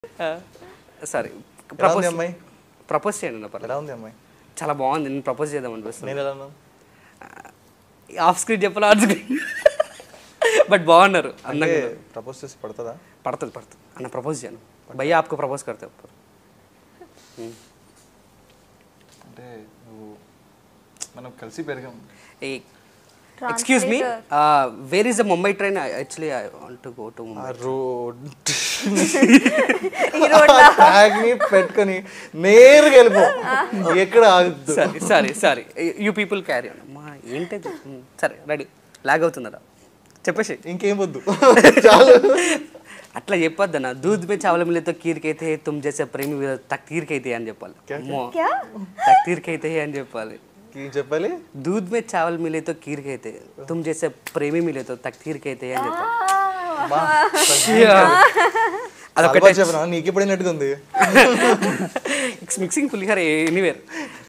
sorry ఎలా propose ఉంది అమ్మాయి ప్రపోజ్ చేయండి నా పర్లేదు ఎలా ఉంది అమ్మాయి చాలా బాగుంది నేను ప్రపోజ్ చేద్దాం అనిపిస్తుంది నేను ఎలా ఉన్నాను ఆఫ్ స్క్రీన్ చెప్పాలి ఆన్ స్క్రీన్ బట్ బాగున్నారు అంటే అందంగా ప్రపోజ్ చేసి పడుతుందా పడుతుంది పడుతుంది అన్న ప్రపోజ్ చేయను భయ్యా आपको ప్రపోజ్ करते ऊपर అంటే నువ్వు మనం కలిసి పెరిగాం excuse me where is the Mumbai train actually I want to go to uh Mumbai road bag ని పెట్టుకొని నేరుగా వెళ్ళిపో ఎక్కడ ఆగద్దు sorry sorry sorry you people carry అమ్మా ఏంటది Hmm, సరే రెడీ లాగ్ అవుతుందరా చెప్పేసి ఇంకేం వద్దు చాలు అట్లా చెప్పొద్దు అన్న దూద్ మే చావల మిలేతో కీర్కైతే తుమ్ చేసే ప్రేమి తక్ తీరికైతే అని చెప్పాలి అమ్మో తక్ తీరికైతే అని చెప్పాలి ఏం చెప్పాలి दूध में चावल मिले तो खीर कहते हैं तुम जैसे प्रेमी मिले तो तकदीर कहते हैं అని చెప్పాలి బా, అదొకటే చాలా బాగా చెప్పినా నీకు ఎప్పుడైనట్టుగా ఉంది మిక్సింగ్ పులిహార ఎనీవేర్